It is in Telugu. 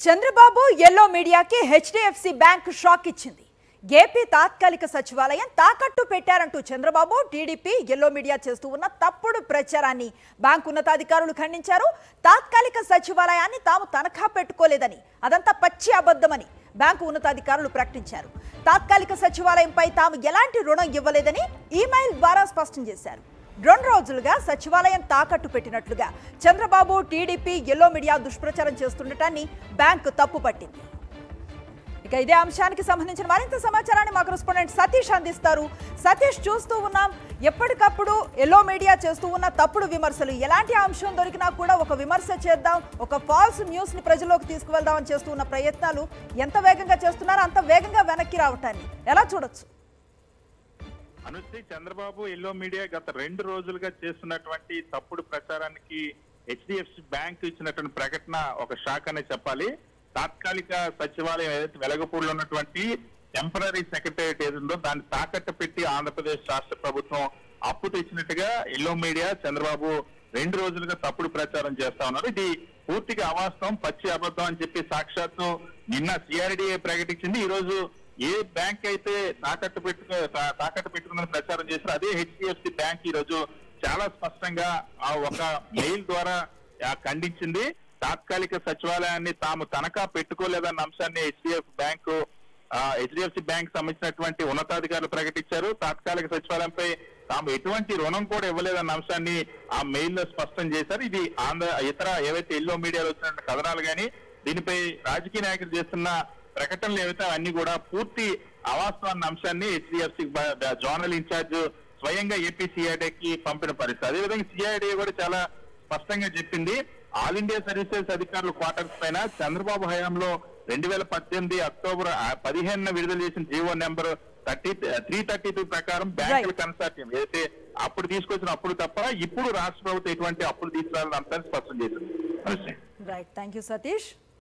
చంద్రబాబు ఎల్లో మీడియాకి హెచ్డిఎఫ్సి బ్యాంక్ షాక్ ఇచ్చింది ఏపీ తాత్కాలిక సచివాలయం తాకట్టు పెట్టారంటూ చంద్రబాబు టీడీపీ ఎల్లో మీడియా చేస్తూ ఉన్న తప్పుడు ప్రచారాన్ని బ్యాంకు ఉన్నతాధికారులు ఖండించారు తాత్కాలిక సచివాలయాన్ని తాము తనఖా పెట్టుకోలేదని అదంతా పచ్చి అబద్ధమని బ్యాంకు ఉన్నతాధికారులు ప్రకటించారు తాత్కాలిక సచివాలయంపై తాము ఎలాంటి రుణం ఇవ్వలేదని ఈమెయిల్ ద్వారా స్పష్టం చేశారు రెండు రోజులుగా సచివాలయం తాకట్టు పెట్టినట్లుగా చంద్రబాబు టీడీపీ ఎల్లో మీడియా దుష్ప్రచారం చేస్తుండటాన్ని బ్యాంకు తప్పుపట్టింది ఇక ఇదే అంశానికి సంబంధించిన మరింత సమాచారాన్ని మా కరెస్పాండెంట్ సతీష్ అందిస్తారు సతీష్ చూస్తూ ఉన్నాం ఎప్పటికప్పుడు ఎల్లో మీడియా చేస్తూ ఉన్న తప్పుడు విమర్శలు ఎలాంటి అంశం దొరికినా కూడా ఒక విమర్శ చేద్దాం ఒక ఫాల్స్ న్యూస్ ని ప్రజల్లోకి తీసుకువెళ్దామని చేస్తూ ఉన్న ప్రయత్నాలు ఎంత వేగంగా చేస్తున్నారో అంత వేగంగా వెనక్కి రావటాన్ని ఎలా చూడొచ్చు అనుశ్రీ చంద్రబాబు ఎల్లో మీడియా గత రెండు రోజులుగా చేస్తున్నటువంటి తప్పుడు ప్రచారానికి హెచ్డిఎఫ్సి బ్యాంక్ ఇచ్చినటువంటి ప్రకటన ఒక షాక్ అనే చెప్పాలి తాత్కాలిక సచివాలయం ఏదైతే వెలగపూడిలో ఉన్నటువంటి టెంపరీ సెక్రటేరియట్ ఏది ఉందో దాన్ని తాకట్టు పెట్టి ఆంధ్రప్రదేశ్ రాష్ట్ర ప్రభుత్వం అప్పు తెచ్చినట్టుగా ఎల్లో మీడియా చంద్రబాబు రెండు రోజులుగా తప్పుడు ప్రచారం చేస్తా ఉన్నారు ఇది పూర్తిగా అవాస్తవం పచ్చి అబద్ధం అని చెప్పి సాక్షాత్తు నిన్న సిఆర్డీఏ ప్రకటించింది ఈ రోజు ఏ బ్యాంక్ అయితే తాకట్టు పెట్టుకు తా- తాకట్టు పెట్టుకుందని ప్రచారం చేశారో అదే హెచ్డిఎఫ్సి బ్యాంక్ ఈ రోజు చాలా స్పష్టంగా ఆ ఒక మెయిల్ ద్వారా ఆ, ఖండించింది తాత్కాలిక సచివాలయాన్ని తాము తనఖా పెట్టుకోలేదన్న అంశాన్ని హెచ్డిఎఫ్ బ్యాంకు హెచ్డిఎఫ్సి బ్యాంక్ సంబంధించినటువంటి ఉన్నతాధికారులు ప్రకటించారు తాత్కాలిక సచివాలయంపై తాము ఎటువంటి రుణం కూడా ఇవ్వలేదన్న అంశాన్ని ఆ మెయిల్ లో స్పష్టం చేశారు ఇది ఆంధ్ర ఇతర ఏవైతే ఎల్లో మీడియాలో వచ్చిన కథనాలు కానీ దీనిపై రాజకీయ నాయకులు చేస్తున్న ప్రకటనలు ఏవైతే అన్ని కూడా పూర్తి అవాస్తవ అన్న అంశాన్ని హెచ్డిఎఫ్సి జోనల్ ఇన్ఛార్జ్ స్వయంగా ఏపీ సిఐడికి పంపిన పరిస్థితి అదేవిధంగా సిఐడి కూడా చాలా స్పష్టంగా చెప్పింది ఆల్ ఇండియా సర్వీసెస్ అధికారుల క్వార్టర్స్ పైన చంద్రబాబు హయాంలో రెండు వేల పద్దెనిమిది అక్టోబర్ పదిహేనున విడుదల చేసిన GO number thirty three thirty two ప్రకారం బ్యాంకుల Right. కన్సార్టియం ఏదైతే అప్పుడు తీసుకొచ్చిన అప్పుడు తప్ప ఇప్పుడు రాష్ట్ర ప్రభుత్వం ఎటువంటి అప్పులు తీసుకురాలని అంతా స్పష్టం చేసింది రైట్ థ్యాంక్ యూ సతీష్